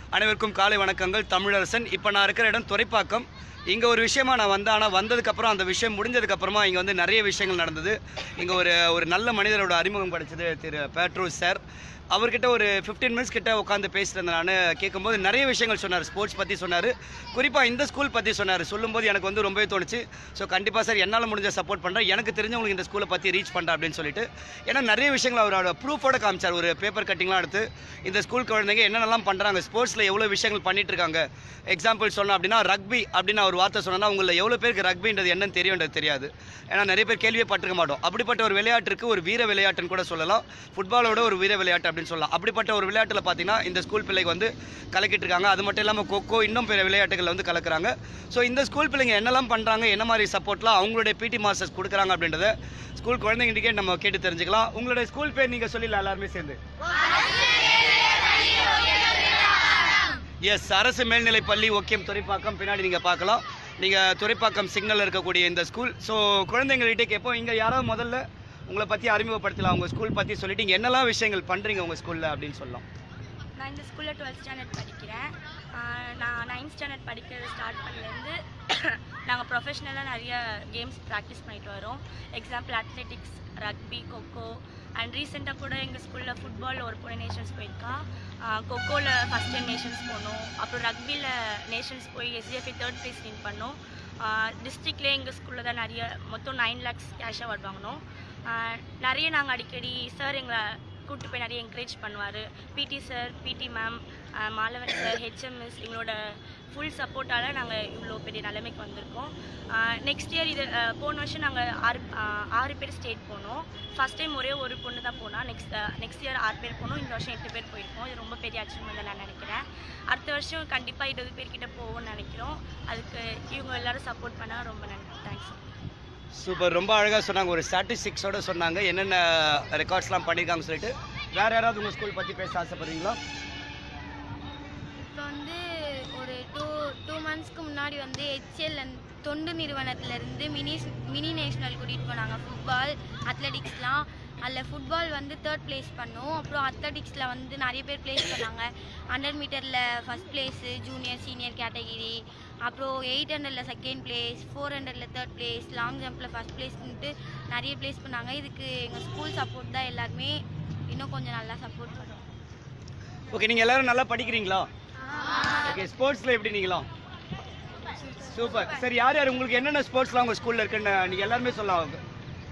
அனைவருக்கும் காலை வணக்கங்கள் தமிழரசன் இப்போ நான் இருக்கிற இடம் துறைப்பாக்கம் இங்கே ஒரு விஷயமா நான் வந்தேன் ஆனால் வந்ததுக்கப்புறம் அந்த விஷயம் முடிஞ்சதுக்கப்புறமா இங்கே வந்து நிறைய விஷயங்கள் நடந்தது இங்கே ஒரு ஒரு நல்ல மனிதரோட அறிமுகம் கிடைச்சது திரு பேட்ரோஸ் சார் அவர்கிட்ட ஒரு 15 மினிட்ஸ் கிட்ட உட்காந்து பேசிட்டு இருந்தேன் நான் கேட்கும்போது நிறைய விஷயங்கள் சொன்னார் ஸ்போர்ட்ஸ் பற்றி சொன்னார் குறிப்பாக இந்த ஸ்கூல் பற்றி சொன்னார் சொல்லும்போது எனக்கு வந்து ரொம்பவே தோணுச்சு ஸோ கண்டிப்பாக சார் என்னால் முடிஞ்ச சப்போர்ட் பண்ணுறேன் எனக்கு தெரிஞ்சவங்களுக்கு இந்த ஸ்கூலை பற்றி ரீச் பண்ணுறேன் அப்படின்னு சொல்லிட்டு ஏன்னா நிறைய விஷயங்கள் அவரோட ப்ரூஃபோட காமிச்சார் ஒரு பேப்பர் கட்டிங்லாம் எடுத்து இந்த ஸ்கூல் குழந்தைங்க என்னென்னலாம் பண்ணுறாங்க ஸ்போர்ட்ஸில் எவ்வளோ விஷயங்கள் பண்ணிட்டு இருக்காங்க எக்ஸாம்பிள் சொல்லணும் அப்படின்னா ரக்பி அப்படின்னு ஒரு வார்த்தை சொன்னா உங்களை எவ்வளோ பேருக்கு ரக்பின்றது என்னன்னு தெரியுன்றது தெரியாது ஏன்னா நிறைய பேர் கேள்வியே பட்டிருக்க மாட்டோம் அப்படிப்பட்ட ஒரு விளையாட்டிற்கு ஒரு வீர விளையாட்டுன்னு கூட சொல்லலாம் ஃபுட்பாலோட ஒரு வீர விளையாட்டு அப்படின்னு சொல்லலாம் அப்படிப்பட்ட ஒரு விளையாட்டில் பார்த்தீங்கன்னா இந்த ஸ்கூல் பிள்ளைங்க வந்து கலக்கிட்டு இருக்காங்க அது மட்டும் இல்லாமல் கொக்கோ இன்னும் பிற விளையாட்டுகள் வந்து கலக்குறாங்க ஸோ இந்த ஸ்கூல் பிள்ளைங்க என்னெல்லாம் பண்ணுறாங்க என்ன மாதிரி சப்போர்ட்லாம் அவங்களுடைய பிடி மாஸ்டர்ஸ் கொடுக்குறாங்க அப்படின்றத ஸ்கூல் குழந்தைங்கிட்டே நம்ம கேட்டு தெரிஞ்சுக்கலாம் உங்களுடைய ஸ்கூல் பேர் நீங்கள் சொல்லிடலாம் எல்லாருமே சேர்ந்து எஸ் அரசு மேல்நிலைப் பள்ளி ஓகேம் துறைப்பாக்கம் பின்னாடி நீங்கள் பார்க்கலாம் நீங்கள் துறைப்பாக்கம் சிக்னல் இருக்கக்கூடிய இந்த ஸ்கூல் ஸோ குழந்தைங்கள்கிட்ட கேட்போம் இங்கே யாராவது முதல்ல உங்களை பற்றி அறிமுகப்படுத்தலாம் உங்கள் ஸ்கூல் பற்றி சொல்லிட்டு இங்கே என்னெல்லாம் விஷயங்கள் பண்ணுறீங்க உங்கள் ஸ்கூலில் அப்படின்னு சொல்லலாம் நான் இந்த ஸ்கூலில் டுவெல்த் ஸ்டாண்டர்ட் படிக்கிறேன் ஆஹ் நான் நைன்த் ஸ்டாண்டர்ட் படிக்கிறது ஸ்டார்ட் பண்ணலேருந்து நாங்கள் ப்ரொஃபஷ்னலாக நிறைய கேம்ஸ் ப்ராக்டிஸ் பண்ணிட்டு வரோம் example athletics rugby kho-kho and ரீசெண்டாக கூட எங்கள் ஸ்கூலில் ஃபுட்பாலில் ஒரு பொண்ணு நேஷன்ஸ் போயிருக்கா கொக்கோவில் ஃபஸ்ட் டைம் நேஷன்ஸ் போனோம் அப்புறம் ரக்பியில் நேஷன்ஸ் போய் எஸ்டிஎஃப்ஐ தேர்ட் ப்ரைஸ் வின் பண்ணோம் டிஸ்ட்ரிக்ட்லேயே எங்கள் ஸ்கூலில் தான் நிறைய மொத்தம் நைன் லேக்ஸ் கேஷ் அவார்ட் வாங்கினோம் ஆஹ் நிறைய நாங்கள் அடிக்கடி சார் எங்களை கூப்பிட்டு போய் நிறைய என்கரேஜ் பண்ணுவார் PT sir PT ma'am Malavan sir HMs எங்களோட ஃபுல் சப்போர்ட்டால் நாங்கள் இவ்வளோ பெரிய நிலைமைக்கு வந்திருக்கோம் நெக்ஸ்ட் இயர் இது அஹ், போன வருஷம் நாங்கள் ஆறு ஆஹ், ஆறு பேர் ஸ்டேட் போனோம் ஃபஸ்ட் டைம் ஒரே ஒரு பொண்ணு தான் போனால் நெக்ஸ்ட் நெக்ஸ்ட் இயர் ஆறு பேர் போனோம் இந்த வருஷம் எட்டு பேர் போயிருக்கோம் இது ரொம்ப பெரிய அச்சீவ்மெண்ட் நான் நினைக்கிறேன் அடுத்த வருஷம் கண்டிப்பாக இருபது பேர்கிட்ட போவோம்னு நினைக்கிறோம் அதுக்கு இவங்க எல்லாரும் சப்போர்ட் பண்ணால் ரொம்ப நன்றி தேங்க்ஸ் சூப்பர் ரொம்ப அழகாக சொன்னாங்க ஒரு ஸ்டாட்டிஸ்டிக்ஸோட சொன்னாங்க என்னென்ன ரெக்கார்ட்ஸ்லாம் பண்ணியிருக்காங்கன்னு சொல்லிட்டு வேறு யாராவது உங்கள் ஸ்கூல் பற்றி பேச ஆசைப்படுறீங்களா இப்போ வந்து ஒரு டூ டூ மந்த்ஸ்க்கு முன்னாடி வந்து ஹெச்எல் தொண்டு நிறுவனத்திலேருந்து மினி மினி நேஷ்னல் கூட்டிகிட்டு போனாங்க ஃபுட்பால் அத்லெட்டிக்ஸ்லாம் அதில் ஃபுட்பால் வந்து தேர்ட் ப்ளேஸ் பண்ணோம் அப்புறம் அத்லெட்டிக்ஸில் வந்து நிறைய பேர் ப்ளேஸ் பண்ணாங்க ஹண்ட்ரட் மீட்டரில் first place junior senior category அப்புறம் எயிட் ஹண்ட்ரடில் செகண்ட் ப்ளேஸ் ஃபோர் ஹண்ட்ரடில் தேர்ட் ப்ளேஸ் லாங் ஜம்பில் ஃபஸ்ட் ப்ளேஸ்ன்ட்டு நிறைய ப்ளேஸ் பண்ணாங்க இதுக்கு எங்கள் ஸ்கூல் சப்போர்ட் தான் எல்லாருமே இன்னும் கொஞ்சம் நல்லா சப்போர்ட் பண்ணுவோம் ஓகே நீங்கள் எல்லாரும் நல்லா படிக்கிறீங்களா ஓகே ஸ்போர்ட்ஸில் எப்படி நீங்களா சூப்பர் சரி யார் யார் உங்களுக்கு என்னென்ன ஸ்போர்ட்ஸ்லாம் உங்கள் ஸ்கூலில் இருக்குன்னு நீங்கள் எல்லாருமே சொல்லலாம் அவங்க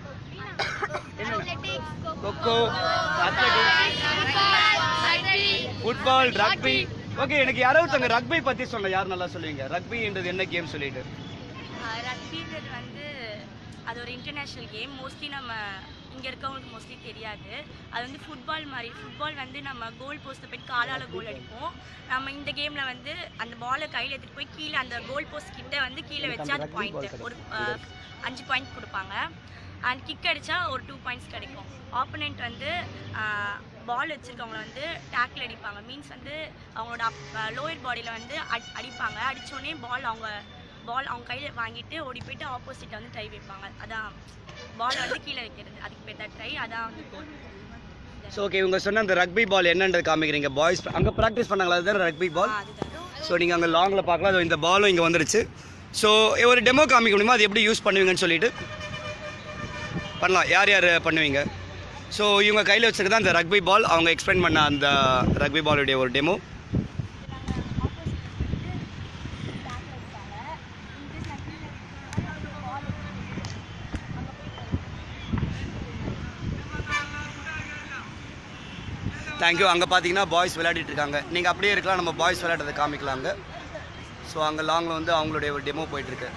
kho-kho athletics football rugby okay எனக்கு யாராவது ஒருத்தவங்க ரக்பி பற்றி சொல்ல யார் நல்லா சொல்லுவீங்க ரக்பின்றது என்ன கேம் சொல்லிட்டு ரக்பின்றது வந்து அது ஒரு இன்டர்நேஷ்னல் கேம் மோஸ்ட்லி நம்ம இங்கே இருக்கவங்களுக்கு மோஸ்ட்லி தெரியாது அது வந்து ஃபுட்பால் மாதிரி ஃபுட்பால் வந்து நம்ம கோல் போஸ்ட்டை போய் காலால் கோல் அடிப்போம் நம்ம இந்த கேமில் வந்து அந்த பாலை கையில் எடுத்துகிட்டு போய் கீழே அந்த கோல் போஸ்ட் கிட்ட வந்து கீழே வச்சா அது பாயிண்ட் ஒரு அஹ், அஞ்சு பாயிண்ட் கொடுப்பாங்க அண்ட் கிக் அடித்தா ஒரு டூ பாயிண்ட்ஸ் கிடைக்கும் ஆப்போனண்ட் வந்து பால் வச்சுருக்கவங்கள வந்து டேக்கிள் அடிப்பாங்க மீன்ஸ் வந்து அவங்களோட லோயர் பாடியில் வந்து அடி அடிப்பாங்க அடித்தோடனே பால் அவங்க பால் அவங்க கையில் வாங்கிட்டு ஓடி போயிட்டு ஆப்போசிட்டில் வந்து ட்ரை வைப்பாங்க அதான் பால் வந்து கீழே வைக்கிறது அதுக்கு பேர் தான் ட்ரை அதான் வந்து கோல் ஸோ ஓகே இவங்க சொன்ன அந்த ரக்பி பால் என்னன்றது காமிக்கிறீங்க பாய்ஸ் அங்கே ப்ராக்டிஸ் பண்ணாங்களா அதுதான் ரக்பி பால் அதுதான் ஸோ நீங்கள் அங்கே லாங்கில் பார்க்கலாம் அது இந்த பாலும் இங்கே வந்துருச்சு ஸோ ஒரு டெமோ காமிக்க முடியுமா அது எப்படி யூஸ் பண்ணுவீங்கன்னு சொல்லிட்டு பண்ணலாம் யார் யார் பண்ணுவீங்க ஸோ இவங்க கையில் வச்சுருக்கதான் அந்த ரக்பி பால் அவங்க எக்ஸ்பிளைன் பண்ண அந்த ரக்பி பாலுடைய ஒரு டெமோ தேங்க்யூ அங்கே பார்த்தீங்கன்னா பாய்ஸ் விளையாடிட்டு இருக்காங்க நீங்கள் அப்படியே இருக்கலாம் நம்ம பாய்ஸ் விளையாடுறதை காமிக்கலாங்க ஸோ அங்கே லாங்கில் வந்து அவங்களுடைய ஒரு டெமோ போயிட்டுருக்கு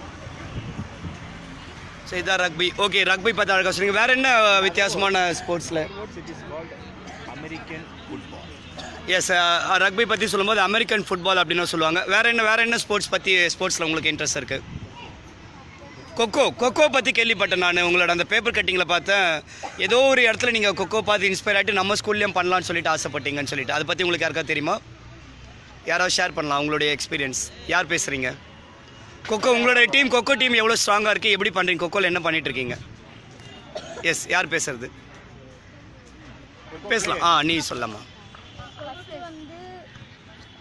ஸோ இதான் ரக்பி ஓகே ரக்பி பார்த்தா அழகாக சொன்னீங்க வேறு என்ன வித்தியாசமான ஸ்போர்ட்ஸில் sports it is called American football. Yes rugby பற்றி சொல்லும்போது அமெரிக்கன் ஃபுட்பால் அப்படின்னு சொல்லுவாங்க வேறு என்ன வேறு என்ன ஸ்போர்ட்ஸ் பற்றி ஸ்போர்ட்ஸில் உங்களுக்கு இன்ட்ரெஸ்ட் இருக்குது கொக்கோ கொக்கோ பற்றி கேள்விப்பட்டேன் நான் உங்களோட அந்த பேப்பர் கட்டிங்கில் பார்த்தேன் ஏதோ ஒரு இடத்துல நீங்கள் கொக்கோ பார்த்து இன்ஸ்பயர் ஆகிட்டு நம்ம ஸ்கூல்லேயும் பண்ணலாம்னு சொல்லிட்டு ஆசைப்பட்டீங்கன்னு சொல்லிட்டு அதை பற்றி உங்களுக்கு யாருக்கா தெரியுமா யாராவது ஷேர் பண்ணலாம் உங்களுடைய எக்ஸ்பீரியன்ஸ் யார் பேசுகிறீங்க கொக்கோ உங்களோட டீம் கொக்கோ டீம் எவ்வளோ ஸ்ட்ராங்காக இருக்குது எப்படி பண்ணுறீங்க கொக்கோவில் என்ன பண்ணிட்டு இருக்கீங்க எஸ் யார் பேசுறது பேசலாம் ஆ நீ சொல்லலாமா ஃபஸ்ட்டு வந்து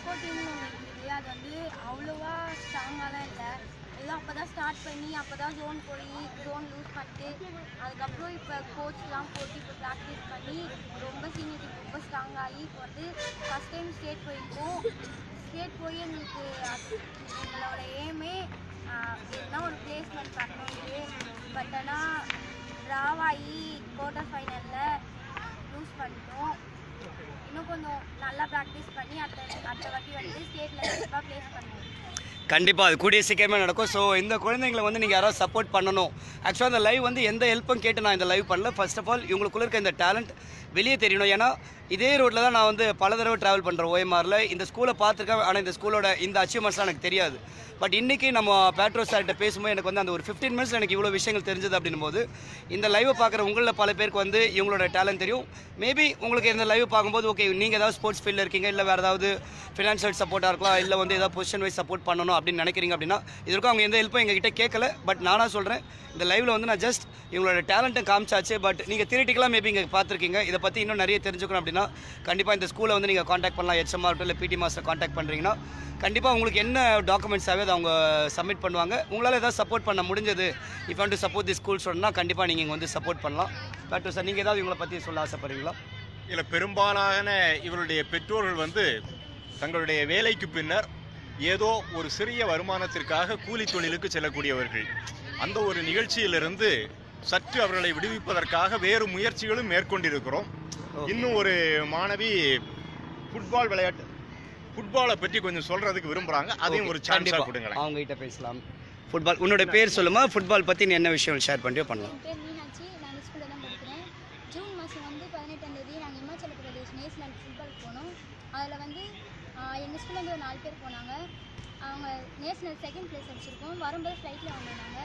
கொக்கோ டீம்னு ஒன்று இருக்குது அது வந்து அவ்வளோவா ஸ்ட்ராங்காலாம் இல்லை ஏதோ அப்போ தான் ஸ்டார்ட் பண்ணி அப்போ தான் ஜோன் போய் ஜோன் லூஸ் பண்ணிட்டு அதுக்கப்புறம் இப்போ கோச்லாம் போட்டு இப்போ ப்ராக்டிஸ் பண்ணி ரொம்ப சீனியர் டீம் ரொம்ப ஸ்ட்ராங் ஆகி இப்போ வந்து ஃபஸ்ட் டைம் ஸ்டேட் போயிருக்கோம் ஸ்டேட் போய் எங்களுக்கு அது- எங்களோட ஏமே எதுனா ஒரு பிளேஸ்மெண்ட் பண்ணணுன்ட்டு பட் ஆனால் ட்ராவாகி குவார்டர் ஃபைனலில் லூஸ் பண்ணிட்டோம் இன்னும் கொஞ்சம் நல்லா ப்ராக்டிஸ் பண்ணி அடுத்த அடுத்த வாட்டி வந்து ஸ்டேட்டில் கண்டிப்பாக ப்ளேஸ் பண்ணுவோம் கண்டிப்பாக அது கூடிய சீக்கிரமே நடக்கும் ஸோ இந்த குழந்தைங்களை வந்து நீங்கள் யாராவது சப்போர்ட் பண்ணணும் ஆக்சுவலாக இந்த லைவ் வந்து எந்த ஹெல்ப்பும் கேட்டு நான் இந்த லைவ் பண்ணல ஃபர்ஸ்ட் ஆஃப் ஆல் இவங்களுக்குள்ள இருக்க இந்த டேலண்ட் வெளியே தெரியணும் ஏன்னா இதே ரோட்டில் தான் நான் வந்து பல தடவை ட்ராவல் பண்ணுறேன் ஓஎம்ஆரில் இந்த ஸ்கூலை பார்த்துருக்கேன் ஆனால் இந்த ஸ்கூலோட இந்த அச்சீவ்மெண்ட்ஸ்லாம் எனக்கு தெரியாது பட் இன்றைக்கி நம்ம பேட்ரோ சார்கிட்ட பேசும்போது எனக்கு வந்து அந்த ஒரு ஃபிஃப்டீன் மினிட்ஸ் எனக்கு இவ்வளோ விஷயங்கள் தெரிஞ்சது அப்படின்னும் போது இந்த லைவை பார்க்குற உங்களில் பல பேருக்கு வந்து இவங்களோட டேலண்ட் தெரியும் மேபி உங்களுக்கு இந்த லைவ் பார்க்கும்போது ஓகே நீங்கள் ஏதாவது ஸ்போர்ட்ஸ் ஃபீல்டில் இருக்கீங்க இல்லை வேறு ஏதாவது ஃபினான்ஷியல் சப்போர்ட்டாக இருக்கலாம் இல்லை வந்து ஏதாவது பொசிஷன் வைஸ் சப்போர்ட் பண்ணணும் அப்படின்னு நினைக்கிறீங்க அப்படின்னா இதற்கும் அவங்க எந்த ஹெல்ப்பும் எங்ககிட்ட கேட்கல பட் நானாக சொல்கிறேன் இந்த லைவில் வந்து நான் ஜஸ்ட் இவங்களோட டேலண்ட்டை காமிச்சாச்சு பட் நீங்கள் தியரிட்டிக்கலாக மேபி இங்கே பார்த்துருக்கீங்க இதை பற்றி இன்னும் நிறைய தெரிஞ்சுக்கணும் அப்படின்னா கண்டிப்பாக இந்த ஸ்கூலை வந்து நீங்கள் காண்டாக்ட் பண்ணலாம் ஹெச்எம்ஆர் இருக்கட்டும் இல்லை பிடி மாஸ்டர் காண்டாக்ட் பண்ணுறீங்கன்னா கண்டிப்பாக உங்களுக்கு என்ன டாக்குமெண்ட்ஸ் ஆகவே அதை அவங்க சப்மிட் பண்ணுவாங்க உங்களால் ஏதாவது சப்போர்ட் பண்ண முடிஞ்சது இப்போ வந்து சப்போர்ட் தி ஸ்கூல் சொன்னால் கண்டிப்பாக நீங்கள் இங்கே வந்து சப்போர்ட் பண்ணலாம் பட் சார் நீங்கள் ஏதாவது இவங்களை பற்றி சொல்ல ஆசைப்படுறீங்களா இதில் பெரும்பாலான இவருடைய பெற்றோர்கள் வந்து தங்களுடைய வேலைக்கு பின்னர் ஏதோ ஒரு சிறிய வருமானத்திற்காக கூலி தொழிலுக்கு செல்லக்கூடியவர்கள் அந்த ஒரு நிகழ்ச்சியிலிருந்து சற்று அவர்களை விடுவிப்பதற்காக வேறு முயற்சிகளும் மேற்கொண்டிருக்கிறோம் இன்னும் ஒரு மாணவி ஃபுட்பால் விளையாட்டு ஃபுட்பாலை பற்றி கொஞ்சம் சொல்றதுக்கு விரும்புறாங்க அதையும் ஒரு சான்ஸாக கண்டிப்பா. கொடுங்களேன் அவங்க கிட்ட பேசலாம் ஃபுட்பால் உன்னோட பேர் சொல்லுமா ஃபுட்பால் பற்றி நீ என்ன விஷயம் ஷேர் பண்ணியோ பண்ணலாம் என் பேர் மீனாட்சி நான் இந்த ஸ்கூலில் தான் படிக்கிறேன் ஜூன் மாதம் வந்து பதினெட்டாம் தேதி நாங்கள் இமாச்சல பிரதேஷ் நேஷனல் ஃபுட்பால் போனோம் அதில் வந்து எங்கள் ஸ்கூல்ல இருந்து ஒரு நாலு பேர் போனாங்க அவங்க நேஷனல் செகண்ட் ப்ளேஸ் அடிச்சிருக்கோம் வரும்போது ஃப்ளைட்டில் வந்திருந்தாங்க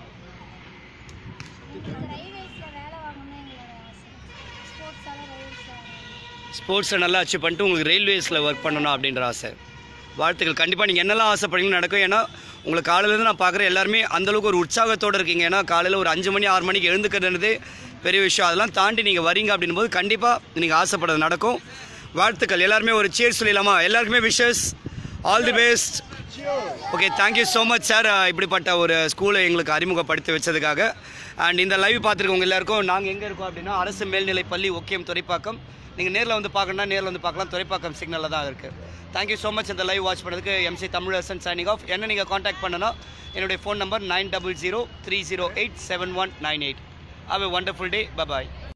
எங்களுக்கு ரயில்வேஸில் வேலை வாங்கணும்னு எங்களோட ஆசை ஸ்போர்ட்ஸால் ரயில்வேஸில் ஸ்போர்ட்ஸை நல்லா அச்சீவ் பண்ணிட்டு உங்களுக்கு ரயில்வேஸில் ஒர்க் பண்ணணும் அப்படின்ற ஆசை வாழ்த்துக்கள் கண்டிப்பாக நீங்கள் என்னெல்லாம் ஆசைப்படுறீங்கன்னு நடக்கும் ஏன்னா உங்களை காலையிலேருந்து நான் பார்க்குற எல்லாருமே அந்தளவுக்கு ஒரு உற்சாகத்தோடு இருக்கீங்க ஏன்னா காலையில் ஒரு அஞ்சு மணி ஆறு மணிக்கு எழுந்துக்கிறதுனதே பெரிய விஷயம் அதெல்லாம் தாண்டி நீங்கள் வரீங்க அப்படின்னும் போது கண்டிப்பாக நீங்கள் ஆசைப்படுறது நடக்கும் வாழ்த்துக்கள் எல்லாருமே ஒரு சேர் சொல்லிடலாமா எல்லாருக்குமே wishes all the best okay thank you so much sir இப்படிப்பட்ட ஒரு ஸ்கூலை எங்களுக்கு அறிமுகப்படுத்தி வச்சதுக்காக அண்ட் இந்த லைவ் பார்த்துருக்கவங்க எல்லாருக்கும் நாங்கள் எங்கே இருக்கோம் அப்படின்னா அரசு மேல்நிலைப் பள்ளி ஒக்கியம் துறைப்பாக்கம் நீங்கள் நேரில் வந்து பார்க்கணும்னா நேரில் வந்து பார்க்கலாம் துறைப்பாக்கம் சிக்னலில் தான் இருக்குது தேங்க்யூ ஸோ மச் இந்த லைவ் வாட்ச் பண்ணதுக்கு எம்சி தமிழரசன் சைனிங் ஆஃப் என்ன நீங்கள் காண்டாக்ட் பண்ணனா என்னுடைய phone number nine double zero three zero eight seven one nine eight have a wonderful day bye bye